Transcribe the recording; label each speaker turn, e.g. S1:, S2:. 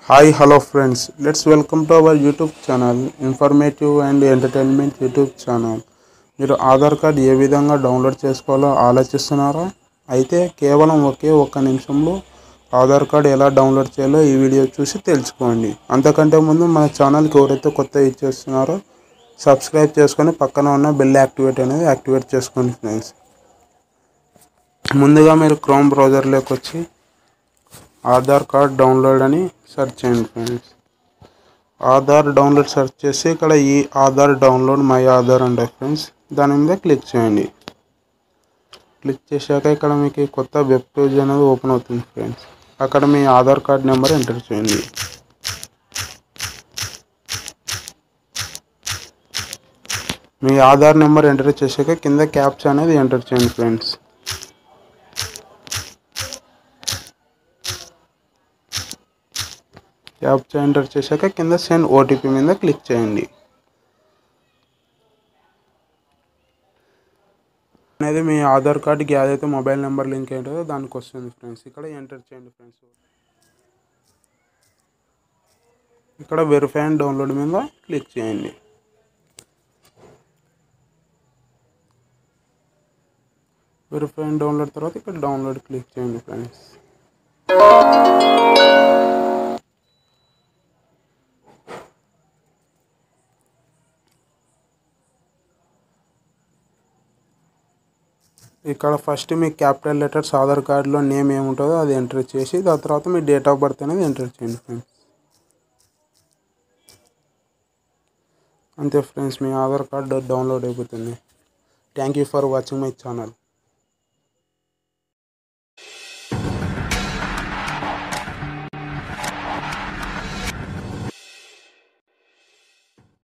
S1: hi hello friends let's welcome to our YouTube channel informative and entertainment YouTube channel మీరు Aadhaar card ఏ విధంగా download చేసుకోవాలో ఆలోచిస్తున్నారా అయితే కేవలం ఒకే ఒక్క నిమిషంలో ఆధార్ కార్డ్ ఎలా డౌన్లోడ్ చేయాలో ఈ వీడియో చూసి తెలుసుకోండి అంతకంటే ముందు మన ఛానల్కి ఎవరైతే కొత్త ఇచ్చేస్తున్నారో సబ్స్క్రైబ్ చేసుకొని పక్కన ఉన్న బెల్ యాక్టివేట్ అనేది యాక్టివేట్ చేసుకోండి ఫ్రెండ్స్ ముందుగా మీరు క్రోమ్ బ్రౌజర్లోకి వచ్చి ఆధార్ కార్డ్ డౌన్లోడ్ అని సెర్చ్ చేయండి ఫ్రెండ్స్ ఆధార్ డౌన్లోడ్ సెర్చ్ చేసి ఇక్కడ ఈ ఆధార్ డౌన్లోడ్ మై ఆధార్ అంటే ఫ్రెండ్స్ దాని మీద క్లిక్ చేయండి క్లిక్ చేశాక ఇక్కడ మీకు కొత్త వెబ్ పేజ్ అనేది ఓపెన్ అవుతుంది ఫ్రెండ్స్ అక్కడ మీ ఆధార్ కార్డ్ నెంబర్ ఎంటర్ చేయండి మీ ఆధార్ నెంబర్ ఎంటర్ చేశాక కింద క్యాప్చా అనేది ఎంటర్ చేయండి ఫ్రెండ్స్ క్యాప్చా ఎంటర్ చేశాక కింద సెండ్ ఓటీపీ మీద క్లిక్ చేయండి అనేది మీ ఆధార్ కార్డ్కి ఏదైతే మొబైల్ నెంబర్ లింక్ ఏంటో దానికి వస్తుంది ఫ్రెండ్స్ ఇక్కడ ఎంటర్ చేయండి ఫ్రెండ్స్ ఇక్కడ వెరిఫై అండ్ డౌన్లోడ్ మీద క్లిక్ చేయండి వెరిఫై అండ్ డౌన్లోడ్ తర్వాత ఇక్కడ డౌన్లోడ్ క్లిక్ చేయండి ఫ్రెండ్స్ ఇక్కడ ఫస్ట్ మీ క్యాపిటల్ లెటర్స్ ఆధార్ కార్డులో నేమ్ ఏముంటుందో అది ఎంటర్ చేసి దాని తర్వాత మీ డేట్ ఆఫ్ బర్త్ అనేది ఎంటర్ చేయండి ఫ్రెండ్స్ అంతే ఫ్రెండ్స్ మీ ఆధార్ కార్డు డౌన్లోడ్ అయిపోతుంది thank you for watching my channel